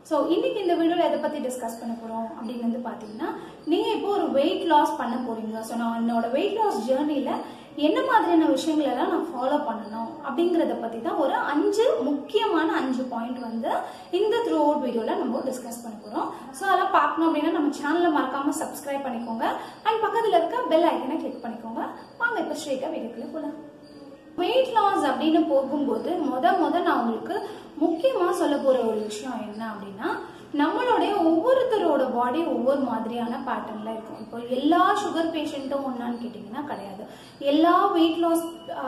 so இன்னைக்கு இந்த வீடியோவில் எதை பற்றி டிஸ்கஸ் பண்ண போகிறோம் அப்படின்னு வந்து பார்த்தீங்கன்னா நீங்கள் இப்போ ஒரு வெயிட் லாஸ் பண்ண போறீங்க ஸோ நான் என்னோட வெயிட் லாஸ் ஜேர்னியில் என்ன மாதிரியான விஷயங்கள் எல்லாம் நான் ஃபாலோ பண்ணணும் அப்படிங்கிறத பற்றி தான் ஒரு அஞ்சு முக்கியமான அஞ்சு பாயிண்ட் வந்து இந்த த்ரூ அவுட் வீடியோவில் நம்ம டிஸ்கஸ் பண்ண போகிறோம் ஸோ அதெல்லாம் பார்க்கணும் அப்படின்னா நம்ம சேனலை மறக்காமல் சப்ஸ்கிரைப் பண்ணிக்கோங்க அண்ட் பக்கத்தில் இருக்க பெல் ஐக்கனை கிளிக் பண்ணிக்கோங்க வாங்க இப்போ ஸ்ட்ரெயிட்டாக வீடியோக்குள்ளே போகலாம் வெயிட் லாஸ் அப்படின்னு போகும்போது முத முத நான் உங்களுக்கு முக்கியமாக சொல்ல போகிற ஒரு விஷயம் என்ன அப்படின்னா நம்மளுடைய ஒவ்வொருத்தரோட பாடி ஒவ்வொரு மாதிரியான பேட்டர்ன்ல இருக்கும் இப்போ எல்லா சுகர் பேஷண்ட்டும் ஒன்னான்னு கேட்டிங்கன்னா கிடையாது எல்லா வெயிட் லாஸ்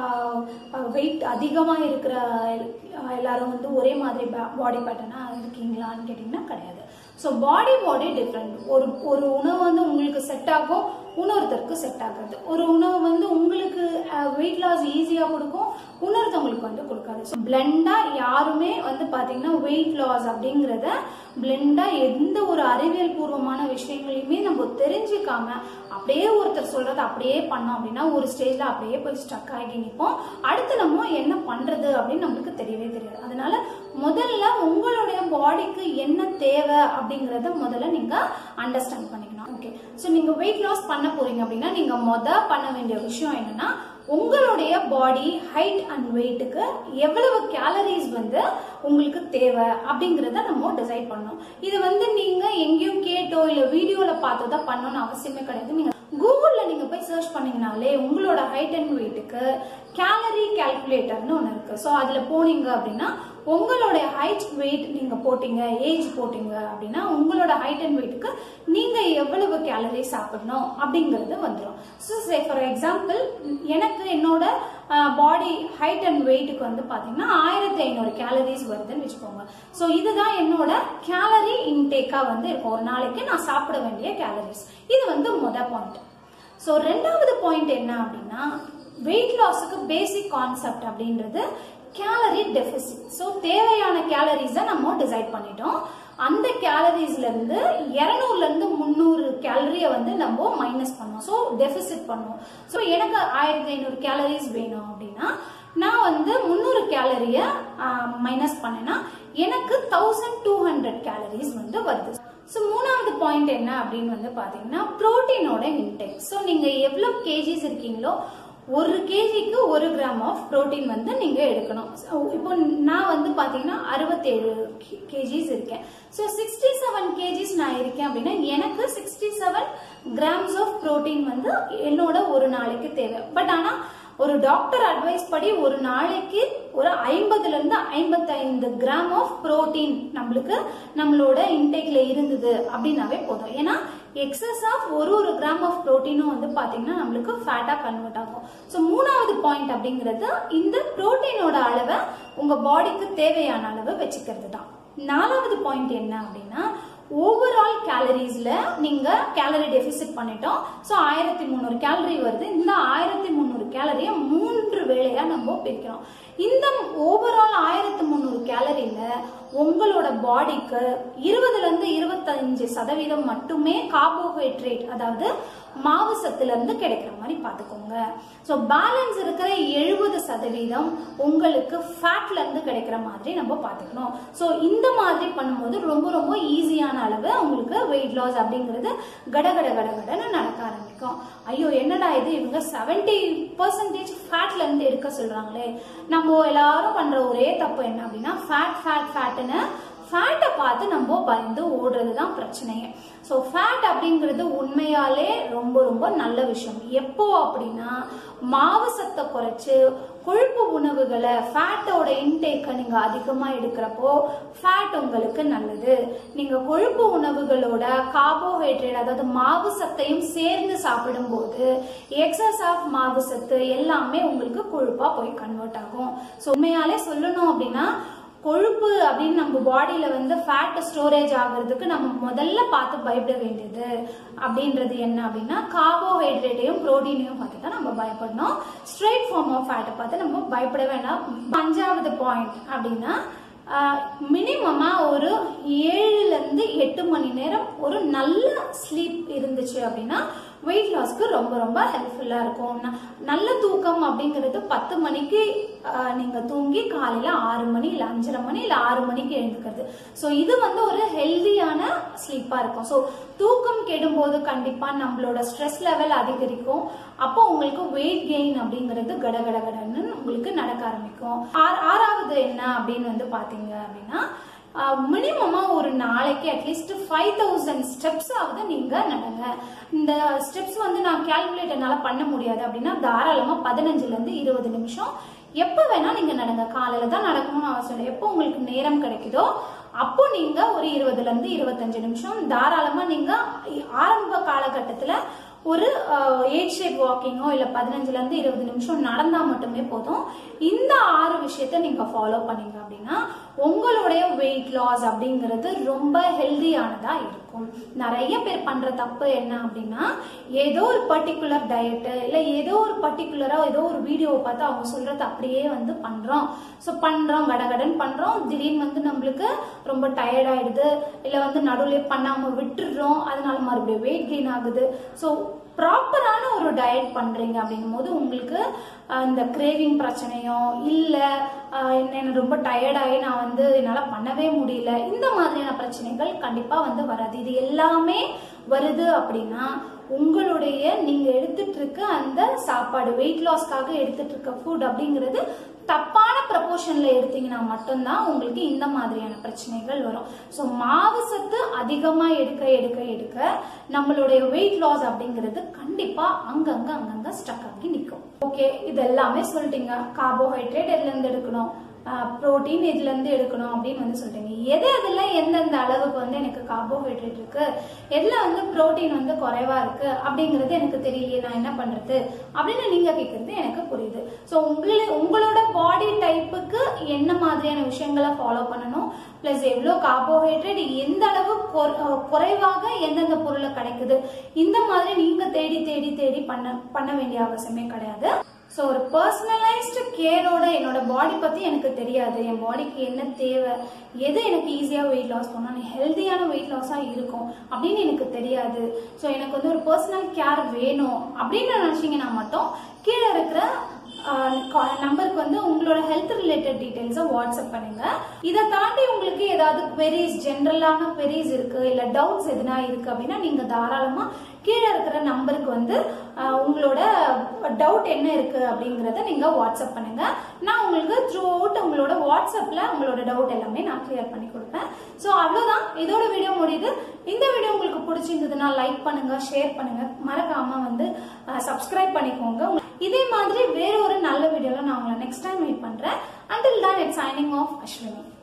வெயிட் அதிகமாக இருக்கிற அஹ், எல்லாரும் வந்து ஒரே மாதிரி பாடி பேட்டர்னாக இருக்கீங்களான்னு கேட்டிங்கன்னா கிடையாது ஸோ பாடி பாடி டிஃப்ரெண்ட் ஒரு ஒரு உணவு வந்து உங்களுக்கு செட் ஆகும் இன்னொருத்தருக்கு செட் ஆகாது ஒரு உணவு வந்து உங்களுக்கு வெயிட் லாஸ் ஈஸியாக கொடுக்கும் இன்னொருத்தவங்களுக்கு வந்து கொடுக்காது ஸோ பிளெண்டாக யாருமே வந்து பார்த்தீங்கன்னா வெயிட் லாஸ் அப்படிங்கிறத பிளெண்டாக எந்த ஒரு அறிவியல் பூர்வமான விஷயங்களையுமே நம்ம தெரிஞ்சுக்காம அப்படியே ஒருத்தர் சொல்றதை அப்படியே பண்ணோம் அப்படின்னா ஒரு ஸ்டேஜ்ல அப்படியே போய் ஸ்டக் ஆகி நிற்போம் அடுத்து நம்ம என்ன பண்றது அப்படின்னு நம்மளுக்கு தெரியவே தெரியாது அதனால முதல்ல உங்களுடைய பாடிக்கு என்ன தேவை அப்படிங்கறத முதல்ல நீங்க அண்டர்ஸ்டாண்ட் பண்ணிக்கணும் ஓகே ஸோ நீங்க வெயிட் லாஸ் பண்ண போறீங்க அப்படின்னா நீங்க முத பண்ண வேண்டிய விஷயம் என்னன்னா உங்களுடைய பாடி ஹைட் அண்ட் வெயிட்டுக்கு எவ்வளவு கேலரிஸ் வந்து உங்களுக்கு தேவை அப்படிங்கறத நம்ம டிசைட் பண்ணணும் இது வந்து நீங்க எங்கேயும் கேட்டோ இல்ல வீடியோல பார்த்தோ தான் பண்ணணும்னு அவசியமே கிடையாது நீங்க கூகுள்ல நீங்க போய் சர்ச் பண்ணீங்கனாலே உங்களோட ஹைட் அண்ட் வெயிட்டுக்கு கேலரி கால்குலேட்டர்னு ஒன்று இருக்கு ஸோ அதுல போனீங்க அப்படின்னா உங்களுடைய ஹைட் வெயிட் நீங்க போட்டீங்க ஏஜ் போட்டீங்க அப்படின்னா உங்களோட ஹைட் அண்ட் வெயிட்டுக்கு நீங்க எவ்வளவு கேலரி சாப்பிடணும் அப்படிங்கிறது வந்துடும் ஸோ சே ஃபார் எக்ஸாம்பிள் எனக்கு என்னோட பாடி ஹைட் அண்ட் வெயிட்டுக்கு வந்து பாத்தீங்கன்னா ஆயிரத்தி ஐநூறு கேலரிஸ் வருதுன்னு வச்சுக்கோங்க ஸோ இதுதான் என்னோட கேலரி இன்டேக்கா வந்து இருக்கும் ஒரு நாளைக்கு நான் சாப்பிட வேண்டிய கேலரிஸ் இது வந்து முத பாயிண்ட் ஸோ ரெண்டாவது பாயிண்ட் என்ன அப்படின்னா வெயிட் லாஸுக்கு பேசிக் கான்செப்ட் அப்படின்றது கேலரி டெபிசிட் ஸோ தேவையான கேலரிஸை நம்ம டிசைட் பண்ணிட்டோம் அந்த கேலரிஸ்ல இருந்து இருநூறுல இருந்து முந்நூறு கேலரியை வந்து நம்ம மைனஸ் பண்ணோம் ஸோ டெபிசிட் பண்ணுவோம் ஸோ எனக்கு ஆயிரத்தி ஐநூறு கேலரிஸ் வேணும் அப்படின்னா நான் வந்து முந்நூறு கேலரியை மைனஸ் பண்ணேன்னா எனக்கு தௌசண்ட் டூ ஹண்ட்ரட் கேலரிஸ் வந்து வருது ஸோ மூணாவது பாயிண்ட் என்ன அப்படின்னு வந்து பார்த்தீங்கன்னா ப்ரோட்டீனோட இன்டேக் ஸோ நீங்கள் எவ்வளோ கேஜிஸ் இருக்கீங்களோ ஒரு கேஜிக்கு ஒரு கிராம் ஆஃப் புரோட்டீன் வந்து நீங்க எடுக்கணும் So, இப்போ நான் வந்து பாத்தீங்கன்னா அறுபத்தேழு கேஜிஸ் இருக்கேன் ஸோ சிக்ஸ்டி செவன் கேஜிஸ் நான் இருக்கேன் அப்படின்னா எனக்கு sixty seven grams of protein வந்து என்னோட ஒரு நாளைக்கு தேவை பட் ஆனா ஒரு டாக்டர் அட்வைஸ் படி ஒரு நாளைக்கு ஒரு ஐம்பதுல இருந்து ஐம்பத்தைந்து கிராம் ஆஃப் புரோட்டீன் நம்மளுக்கு நம்மளோட இன்டேக்ல இருந்தது அப்படின்னாவே போதும் ஏன்னா எக்ஸஸ் ஆஃப் ஒரு ஒரு கிராம் ஆஃப் புரோட்டீனும் வந்து பாத்தீங்கன்னா நம்மளுக்கு ஃபேட்டா கன்வெர்ட் ஆகும் ஸோ மூணாவது பாயிண்ட் அப்படிங்கிறது இந்த புரோட்டீனோட அளவை உங்க பாடிக்கு தேவையான அளவு வச்சுக்கிறது தான் நாலாவது பாயிண்ட் என்ன அப்படின்னா ஓவரால் கேலரிஸ்ல நீங்க கேலரி டெபிசிட் பண்ணிட்டோம் ஸோ ஆயிரத்தி முந்நூறு கேலரி வருது இந்த ஆயிரத்தி முந்நூறு கேலரியை மூன்று வேளையா நம்ம பிரிக்கிறோம் இந்த ஓவரால் ஆயிரத்தி முந்நூறு கேலரியில உங்களோட பாடிக்கு இருபதுல இருந்து இருபத்தஞ்சு சதவீதம் மட்டுமே கார்போஹைட்ரேட் அதாவது மாவு சத்துல இருந்து கிடைக்கிற மாதிரி பாத்துக்கோங்க ஸோ பேலன்ஸ் இருக்கிற எழுபது சதவீதம் உங்களுக்கு ஃபேட்ல இருந்து கிடைக்கிற மாதிரி நம்ம பாத்துக்கணும் ஸோ இந்த மாதிரி பண்ணும்போது ரொம்ப ரொம்ப ஈஸியான அளவு உங்களுக்கு வெயிட் லாஸ் அப்படிங்கிறது கட கட கட கடன்னு நடக்க ஆரம்பிக்கும் ஐயோ என்னடா இது இவங்க செவன்டி பர்சன்டேஜ் ஃபேட்ல இருந்து எடுக்க சொல்றாங்களே நம்ம எல்லாரும் பண்ற ஒரே தப்பு என்ன அப்படின்னா ஃபேட் ஃபேட் ஃபேட்னு ஃபேட்டை பார்த்து நம்ம பயந்து ஓடுறது தான் பிரச்சனையே ஸோ ஃபேட் அப்படிங்கிறது உண்மையாலே ரொம்ப ரொம்ப நல்ல விஷயம் எப்போ அப்படின்னா மாவு சத்தை குறைச்சு கொழுப்பு உணவுகளை ஃபேட்டோட இன்டேக்கை நீங்க அதிகமா எடுக்கிறப்போ ஃபேட் உங்களுக்கு நல்லது நீங்க கொழுப்பு உணவுகளோட கார்போஹைட்ரேட் அதாவது மாவு சத்தையும் சேர்ந்து சாப்பிடும்போது எக்ஸஸ் ஆஃப் மாவு சத்து எல்லாமே உங்களுக்கு கொழுப்பா போய் கன்வெர்ட் ஆகும் ஸோ உண்மையாலே சொல்லணும் அப்படின்னா கொழுப்பு அப்படின்னு நம்ம பாடியில வந்து ஃபேட் ஸ்டோரேஜ் ஆகுறதுக்கு நம்ம முதல்ல பார்த்து பயப்பட வேண்டியது அப்படின்றது என்ன அப்படின்னா கார்போஹைட்ரேட்டையும் புரோட்டீனையும் பார்த்து தான் நம்ம பயப்படணும் ஸ்ட்ரெயிட் ஃபார்ம் ஆஃப் ஃபேட்டை பார்த்து நம்ம பயப்பட வேண்டாம் அஞ்சாவது பாயிண்ட் அப்படின்னா மினிமமா ஒரு ஏழுல இருந்து எட்டு மணி நேரம் ஒரு நல்ல ஸ்லீப் இருந்துச்சு அப்படின்னா வெயிட் லாஸ்க்கு ரொம்ப ரொம்ப ஹெல்ப்ஃபுல்லா இருக்கும் ந- நல்ல தூக்கம் அப்படிங்கிறது பத்து மணிக்கு ஆஹ், நீங்க தூங்கி காலையில ஆறு மணி இல்ல அஞ்சரை மணி இல்ல ஆறு மணிக்கு எழுந்துக்கிறது ஸோ இது வந்து ஒரு ஹெல்தியான ஸ்லீப்பா இருக்கும் ஸோ தூக்கம் கெடும்போது கண்டிப்பா நம்மளோட ஸ்ட்ரெஸ் லெவல் அதிகரிக்கும் அப்போ உங்களுக்கு வெயிட் கெயின் அப்படிங்கிறது கட கட கடன்னு உங்களுக்கு நடக்க ஆரம்பிக்கும் ஆறு- ஆறாவது என்ன அப்படின்னு வந்து பாத்தீங்க அப்படின்னா மினிமமா ஒரு நாளைக்கு அட்லீஸ்ட் ஃபைவ் தௌசண்ட் ஸ்டெப்ஸ் ஆகுது நீங்க நடங்க இந்த ஸ்டெப்ஸ் வந்து நான் கால்குலேட் என்னால பண்ண முடியாது அப்படின்னா தாராளமா பதினஞ்சுல இருந்து இருபது நிமிஷம் எப்ப வேணா நீங்க நடங்க காலையில தான் நடக்கணும்னு அவசியம் இல்லை எப்போ உங்களுக்கு நேரம் கிடைக்குதோ அப்போ நீங்க ஒரு இருபதுல இருந்து இருபத்தஞ்சு நிமிஷம் தாராளமா நீங்க ஆரம்ப காலகட்டத்துல ஒரு எயிட் ஷேப் வாக்கிங்கோ இல்ல பதினஞ்சுல இருந்து இருபது நிமிஷம் நடந்தா மட்டுமே போதும் இந்த ஆறு விஷயத்த நீங்க ஃபாலோ பண்ணீங்க அப்படின்னா உங்களுடைய வெயிட் லாஸ் அப்படிங்கிறது ரொம்ப ஹெல்தியானதா இருக்கும் நிறைய பேர் பண்ற தப்பு என்ன அப்படின்னா ஏதோ ஒரு பர்டிகுலர் டயட்டு இல்ல ஏதோ ஒரு பர்டிகுலரா ஏதோ ஒரு வீடியோவை பார்த்து அவங்க சொல்றது அப்படியே வந்து பண்றோம் ஸோ பண்றோம் கடகடன் பண்றோம் திடீர்னு வந்து நம்மளுக்கு ரொம்ப டயர்ட் ஆயிடுது இல்ல வந்து நடுவுலயே பண்ணாம விட்டுடுறோம் அதனால மறுபடியும் வெயிட் கெயின் ஆகுது ஸோ ப்ராப்பரான ஒரு டயட் பண்றீங்க அப்படின்னும் போது உங்களுக்கு அஹ், இந்த கிரேவிங் பிரச்சனையோ இல்ல அஹ், என்ன என்ன ரொம்ப டயர்டாகி நான் வந்து என்னால பண்ணவே முடியல இந்த மாதிரியான பிரச்சனைகள் கண்டிப்பா வந்து வராது இது எல்லாமே வருது அப்படின்னா உங்களுடைய நீங்க எடுத்துட்டு இருக்க அந்த சாப்பாடு வெயிட் லாஸ்க்காக எடுத்துட்டு இருக்க ஃபுட் அப்படிங்கிறது தப்பான ப்ரப்போர்ஷன்ல எடுத்தீங்கன்னா மட்டும்தான் உங்களுக்கு இந்த மாதிரியான பிரச்சனைகள் வரும் ஸோ மாவு சத்து அதிகமா எடுக்க எடுக்க எடுக்க நம்மளுடைய வெயிட் லாஸ் அப்படிங்கிறது கண்டிப்பா அங்கங்க அங்கங்க ஸ்டக் ஆகி நிற்கும் ஓகே இது எல்லாமே சொல்லிட்டீங்க கார்போஹைட்ரேட் எதுல இருந்து எடுக்கணும் புரோட்டீன் இதுல இருந்து எடுக்கணும் அப்படின்னு வந்து சொல்லிட்டீங்க எது எதுல எந்தெந்த அளவுக்கு வந்து எனக்கு கார்போஹைட்ரேட் இருக்கு எதுல வந்து புரோட்டீன் வந்து குறைவா இருக்கு அப்படிங்கிறது எனக்கு தெரியலையே நான் என்ன பண்றது அப்படின்னு நீங்க கேட்கறது எனக்கு புரியுது ஸோ உங்களே உங்களோட பாடி டைப்புக்கு என்ன மாதிரியான விஷயங்களை ஃபாலோ பண்ணணும் பிளஸ் எவ்வளோ கார்போஹைட்ரேட் எந்த அளவு குற- குறைவாக எந்தெந்த பொருளை கிடைக்குது இந்த மாதிரி நீங்க தேடி தேடி தேடி பண்ண பண்ண வேண்டிய அவசியமே கிடையாது ஸோ ஒரு பர்சனலைஸ்டு கேரோட என்னோட பாடி பற்றி எனக்கு தெரியாது என் பாடிக்கு என்ன தேவை எது எனக்கு ஈஸியாக வெயிட் லாஸ் பண்ணணும் ஹெல்த்தியான வெயிட் லாஸாக இருக்கும் அப்படின்னு எனக்கு தெரியாது ஸோ எனக்கு வந்து ஒரு பர்சனல் கேர் வேணும் அப்படின்னு நினச்சிங்கன்னா மட்டும் கீழே இருக்கிற நம்பருக்கு வந்து உங்களோட ஹெல்த் ரிலேட்டட் டீடைல்ஸை வாட்ஸ்அப் பண்ணுங்க இதை தாண்டி உங்களுக்கு ஏதாவது queries ஜென்ரலான queries இருக்கு இல்ல டவுட்ஸ் எதுனா இருக்கு அப்படின்னா நீங்க தாராளமா கீழே இருக்கிற நம்பருக்கு வந்து ஆஹ், உங்களோட டவுட் என்ன இருக்கு அப்படிங்கறத நீங்க வாட்ஸ்அப் பண்ணுங்க நான் உங்களுக்கு த்ரூ அவுட் உங்களோட வாட்ஸ்அப்ல உங்களோட டவுட் எல்லாமே நான் கிளியர் பண்ணி கொடுப்பேன் ஸோ அவ்வளவுதான் இதோட வீடியோ முடியுது இந்த வீடியோ உங்களுக்கு பிடிச்சிருந்ததுன்னா லைக் பண்ணுங்க ஷேர் பண்ணுங்க மறக்காம வந்து சப்ஸ்கிரைப் பண்ணிக்கோங்க இதே மாதிரி வேற ஒரு நல்ல வீடியோல நான் உங்களை நெக்ஸ்ட் டைம் மீட் பண்றேன் until then it signing off Ashwini